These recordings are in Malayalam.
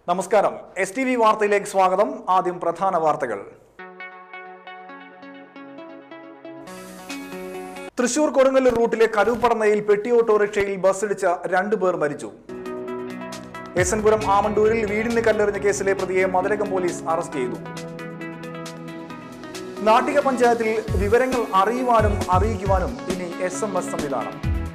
നമസ്കാരം എസ് ടി വി വാർത്തയിലേക്ക് സ്വാഗതം ആദ്യം പ്രധാന വാർത്തകൾ തൃശൂർ കൊടുങ്ങല്ലൂർ റൂട്ടിലെ കരുപ്പടന്നയിൽ പെട്ടി ഓട്ടോറിക്ഷയിൽ ബസ്സിടിച്ച രണ്ടുപേർ മരിച്ചു എസ് എൻ പുരം ആമണ്ടൂരിൽ വീടിന് കല്ലെറിഞ്ഞ കേസിലെ പ്രതിയെ മതിലകം പോലീസ് അറസ്റ്റ് ചെയ്തു നാട്ടിക പഞ്ചായത്തിൽ വിവരങ്ങൾ അറിയുവാനും അറിയിക്കുവാനും ഇനി എസ് എം എസ് സംവിധാനം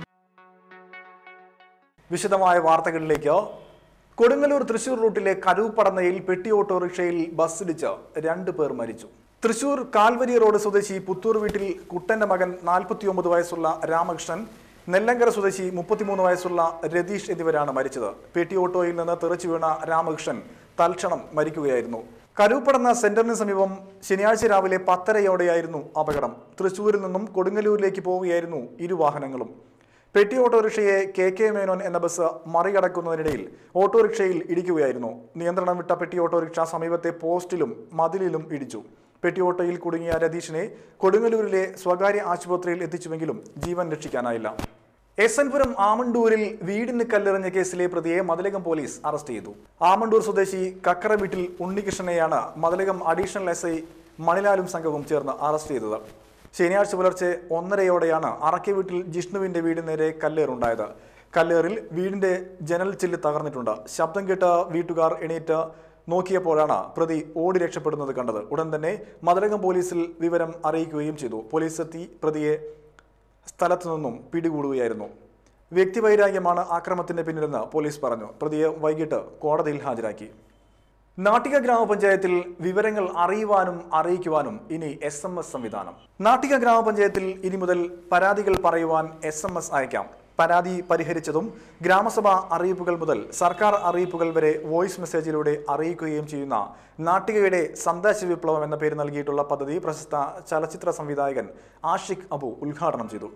വിശദമായ വാർത്തകളിലേക്ക് കൊടുങ്ങല്ലൂർ തൃശൂർ റൂട്ടിലെ കരുപ്പടന്നയിൽ പെട്ടി ഓട്ടോറിക്ഷയിൽ ബസ്സിടിച്ച് രണ്ടു പേർ മരിച്ചു തൃശൂർ കാൽവരി റോഡ് സ്വദേശി പുത്തൂർ വീട്ടിൽ കുട്ടന്റെ മകൻ നാൽപ്പത്തിയൊമ്പത് വയസ്സുള്ള രാമകൃഷ്ണൻ നെല്ലങ്കര സ്വദേശി മുപ്പത്തിമൂന്ന് വയസ്സുള്ള രതീഷ് എന്നിവരാണ് മരിച്ചത് പെട്ടി ഓട്ടോയിൽ നിന്ന് തെറിച്ചു വീണ രാമകൃഷ്ണൻ തൽക്ഷണം മരിക്കുകയായിരുന്നു കരുപ്പടന്ന സെന്ററിന് സമീപം ശനിയാഴ്ച രാവിലെ പത്തരയോടെയായിരുന്നു അപകടം തൃശൂരിൽ നിന്നും കൊടുങ്ങല്ലൂരിലേക്ക് പോവുകയായിരുന്നു ഇരു വാഹനങ്ങളും പെട്ടി ഓട്ടോറിക്ഷയെ കെ കെ മേനോൻ എന്ന ബസ് മറികടക്കുന്നതിനിടയിൽ ഓട്ടോറിക്ഷയിൽ ഇടിക്കുകയായിരുന്നു നിയന്ത്രണം വിട്ട പെട്ടി ഓട്ടോറിക്ഷ സമീപത്തെ പോസ്റ്റിലും മതിലിലും ഇടിച്ചു പെട്ടി ഓട്ടോയിൽ കുടുങ്ങിയ രതീഷിനെ കൊടുങ്ങല്ലൂരിലെ സ്വകാര്യ ആശുപത്രിയിൽ എത്തിച്ചുവെങ്കിലും ജീവൻ രക്ഷിക്കാനായില്ല എസ് എൻ പുരം ആമണ്ടൂരിൽ വീടിന് കല്ലെറിഞ്ഞ കേസിലെ പ്രതിയെ മതിലകം പോലീസ് അറസ്റ്റ് ചെയ്തു ആമണ്ടൂർ സ്വദേശി കക്കറ വീട്ടിൽ ഉണ്ണികൃഷ്ണനെയാണ് മതിലകം അഡീഷണൽ എസ് ഐ മണിലാലും സംഘവും ചേർന്ന് അറസ്റ്റ് ചെയ്തത് ശനിയാഴ്ച പുലർച്ചെ ഒന്നരയോടെയാണ് അറക്കെ വീട്ടിൽ ജിഷ്ണുവിന്റെ വീടിന് നേരെ കല്ലേറുണ്ടായത് കല്ലേറിൽ വീടിന്റെ ജനൽ ചില്ല് തകർന്നിട്ടുണ്ട് ശബ്ദം കേട്ട വീട്ടുകാർ എണീറ്റ് നോക്കിയപ്പോഴാണ് പ്രതി ഓടി രക്ഷപ്പെടുന്നത് കണ്ടത് ഉടൻ തന്നെ മതിലകം പോലീസിൽ വിവരം അറിയിക്കുകയും ചെയ്തു പോലീസ് എത്തി പ്രതിയെ സ്ഥലത്തു നിന്നും പിടികൂടുകയായിരുന്നു വ്യക്തിവൈരാഗ്യമാണ് ആക്രമണത്തിന്റെ പിന്നിലെന്ന് പോലീസ് പറഞ്ഞു പ്രതിയെ വൈകിട്ട് കോടതിയിൽ ഹാജരാക്കി നാട്ടിക ഗ്രാമപഞ്ചായത്തിൽ വിവരങ്ങൾ അറിയുവാനും അറിയിക്കുവാനും ഇനി എസ് എം എസ് സംവിധാനം നാട്ടിക ഗ്രാമപഞ്ചായത്തിൽ ഇനി മുതൽ പരാതികൾ പറയുവാൻ എസ് എം എസ് അയക്കാം പരാതി പരിഹരിച്ചതും ഗ്രാമസഭ അറിയിപ്പുകൾ മുതൽ സർക്കാർ അറിയിപ്പുകൾ വരെ വോയിസ് മെസ്സേജിലൂടെ അറിയിക്കുകയും ചെയ്യുന്ന നാട്ടികയുടെ സന്ദേശ വിപ്ലവം എന്ന പേര് നൽകിയിട്ടുള്ള പദ്ധതി പ്രശസ്ത ചലച്ചിത്ര സംവിധായകൻ ആഷിഖ് അബു ഉദ്ഘാടനം ചെയ്തു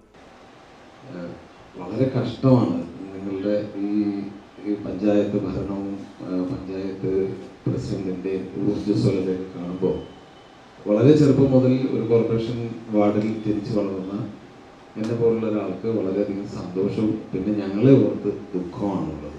ഏഹ് വളരെ കഷ്ടമാണ് നിങ്ങളുടെ ഈ ഈ പഞ്ചായത്ത് ഭരണവും ഏഹ് പഞ്ചായത്ത് പ്രസിഡന്റിന്റെ ഊർജ്ജസ്വലത കാണുമ്പോൾ വളരെ ചെറുപ്പം മുതൽ ഒരു കോർപ്പറേഷൻ വാർഡിൽ ജനിച്ചു വളർന്ന എന്നെ പോലുള്ള ഒരാൾക്ക് വളരെയധികം സന്തോഷവും പിന്നെ ഞങ്ങളെ ഓർത്ത് ദുഃഖമാണുള്ളത്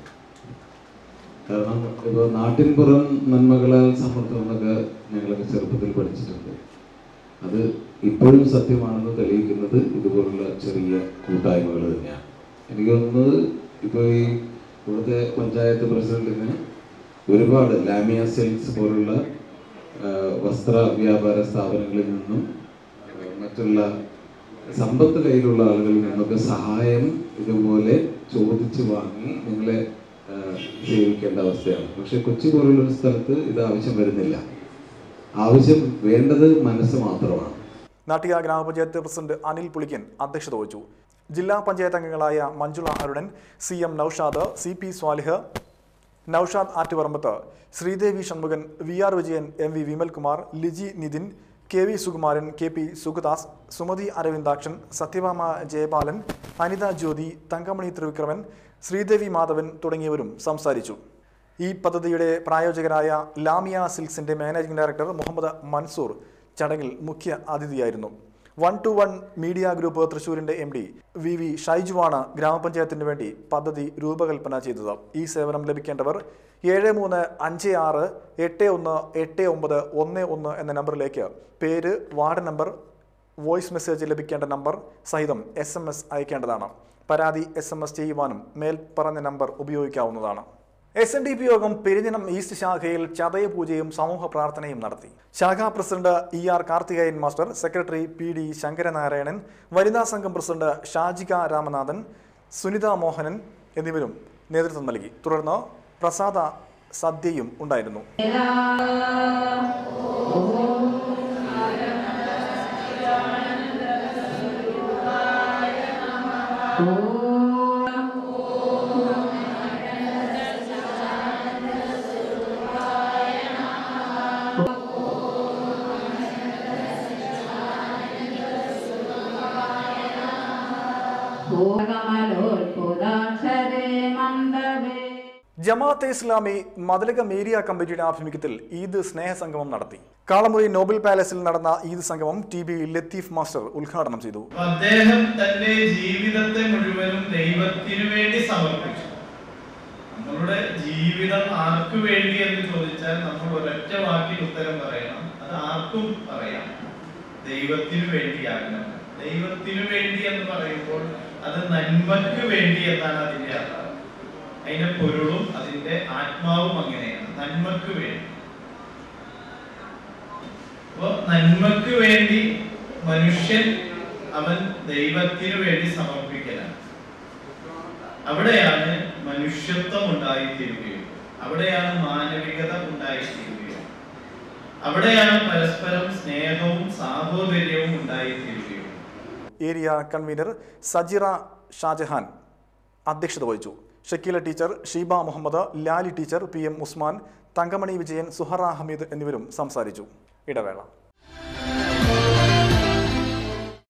കാരണം ഇപ്പോൾ നാട്ടിൻപുറം നന്മകളാൽ സമൃദ്ധം എന്നൊക്കെ ഞങ്ങളൊക്കെ ചെറുപ്പത്തിൽ പഠിച്ചിട്ടുണ്ട് അത് ഇപ്പോഴും സത്യമാണെന്ന് തെളിയിക്കുന്നത് ഇതുപോലുള്ള ചെറിയ കൂട്ടായ്മകൾ തന്നെയാണ് എനിക്ക് തോന്നുന്നത് ഇപ്പോൾ ഈ ഇവിടുത്തെ പഞ്ചായത്ത് പ്രസിഡന്റിന് ഒരുപാട് ലാമിയ സെയിൽസ് പോലുള്ള ആ, വസ്ത്ര വ്യാപാര സ്ഥാപനങ്ങളിൽ നിന്നും ആ, മറ്റുള്ള സമ്പത്ത് കയ്യിലുള്ള ആളുകളിൽ നിന്നൊക്കെ സഹായം ഇതുപോലെ ചോദിച്ചു വാങ്ങി നിങ്ങളെ ആ, സേവിക്കേണ്ട അവസ്ഥയാണ് പക്ഷെ കൊച്ചി പോലുള്ളൊരു സ്ഥലത്ത് ഇത് ആവശ്യം വരുന്നില്ല ആവശ്യം വേണ്ടത് മനസ്സ് മാത്രമാണ് നാട്ടിക ഗ്രാമപഞ്ചായത്ത് പ്രസിഡന്റ് അനിൽ പുളിക്കൻ അധ്യക്ഷത വഹിച്ചു ജില്ലാ പഞ്ചായത്ത് അംഗങ്ങളായ Manjula Arunan C M Noushad C P Swalih Noushad Attuparambath Sreedevi Shanmukhan V R Vijayan M V Vimalkumar Liji Nithin K V Sukumaran K P Sugadas Sumathi Aravindakshan Sathyabhama Jayapalan Anitha Jyothi Thankamani Thrivikraman Sreedevi Madhavan തുടങ്ങിയവരും സംസാരിച്ചു ഈ പദ്ധതിയുടെ പ്രായോജകരായ ലാമിയ സിൽക്സിന്റെ മാനേജിംഗ് ഡയറക്ടർ മുഹമ്മദ് മൻസൂർ ചടങ്ങിൽ മുഖ്യ അതിഥിയായിരുന്നു one two one media group തൃശൂരിന്റെ എം ഡി വി വി ഷൈജുവാണ് ഗ്രാമപഞ്ചായത്തിന് വേണ്ടി പദ്ധതി രൂപകൽപ്പന ചെയ്തത് ഈ സേവനം ലഭിക്കേണ്ടവർ ഏഴ് മൂന്ന് അഞ്ച് ആറ് എട്ട് ഒന്ന് എട്ട് ഒമ്പത് ഒന്ന് ഒന്ന് എന്ന നമ്പറിലേക്ക് പേര് വാർഡ് നമ്പർ വോയിസ് മെസ്സേജ് ലഭിക്കേണ്ട നമ്പർ സഹിതം എസ് എം എസ് അയക്കേണ്ടതാണ് പരാതി എസ് എം എസ് ചെയ്യുവാനും മേൽ പറഞ്ഞ നമ്പർ ഉപയോഗിക്കാവുന്നതാണ് എസ് എൻ ഡി പി യോഗം പെരിഞ്ഞനം ഈസ്റ്റ് ശാഖയിൽ ചതയപൂജയും സമൂഹ പ്രാർത്ഥനയും നടത്തി ശാഖാ president E R Karthikeyan master secretary P D Sankaranarayanan വനിതാ സംഘം പ്രസിഡന്റ് ഷാജിക രാമനാഥൻ സുനിത മോഹനൻ എന്നിവരും നേതൃത്വം നൽകി തുടർന്ന് പ്രസാദ സദ്യയും ഉണ്ടായിരുന്നു ഭൂകമലോത്ഭുതാക്ഷരേ മന്ദവേ ജമാഅത്തെ ഇസ്ലാമി മതിലകം ഏരിയ കമ്മിറ്റിയുടെ ആഭിമുഖ്യത്തിൽ ഈദ് സ്നേഹസംഗമം നടത്തി കാളമുറി നോബൽ പാലസിൽ നടന്ന ഈദ് സംഗമം ടി ബി ലത്തീഫ് മാസ്റ്റർ ഉദ്ഘാടനം ചെയ്തു അപ്പൊ അദ്ദേഹം തന്റെ ജീവിതത്തെ മുഴുവനും ദൈവത്തിനു വേണ്ടി സമർപ്പിച്ചു നമ്മളുടെ നമ്മുടെ ജീവിതം ആർക്കു വേണ്ടി എന്ന് ചോദിച്ചാൽ നമ്മൾ ഒരൊറ്റ വാക്കിൽ ഉത്തരം പറയണം അത് ആർക്കും പറയാം ദൈവത്തിനു വേണ്ടിയാകണം ദൈവത്തിനു വേണ്ടി എന്ന് പറയുമ്പോൾ അത് നന്മക്ക് വേണ്ടി എന്നാണ് അതിന്റെ അർത്ഥം അതിന്റെ പൊരുളും അതിന്റെ ആത്മാവും അങ്ങനെയാണ് നന്മക്ക് വേണ്ടി അപ്പൊ നന്മക്ക് വേണ്ടി മനുഷ്യൻ അവൻ ദൈവത്തിനു വേണ്ടി സമർപ്പിക്കലാണ് അവിടെയാണ് മനുഷ്യത്വം ഉണ്ടായിത്തീരുകയും അവിടെയാണ് മാനവികത ഉണ്ടായിത്തീരുകയും അവിടെയാണ് പരസ്പരം സ്നേഹവും സാഹോദര്യവും ഉണ്ടായിത്തീരുകയും ഏരിയ കൺവീനർ സജിറ ഷാജഹാൻ അധ്യക്ഷത വഹിച്ചു Shakeela teacher Sheeba Muhammad Lali teacher P M Usman Thankamani Vijayan Suhara Hameed എന്നിവരും സംസാരിച്ചു ഇടവേള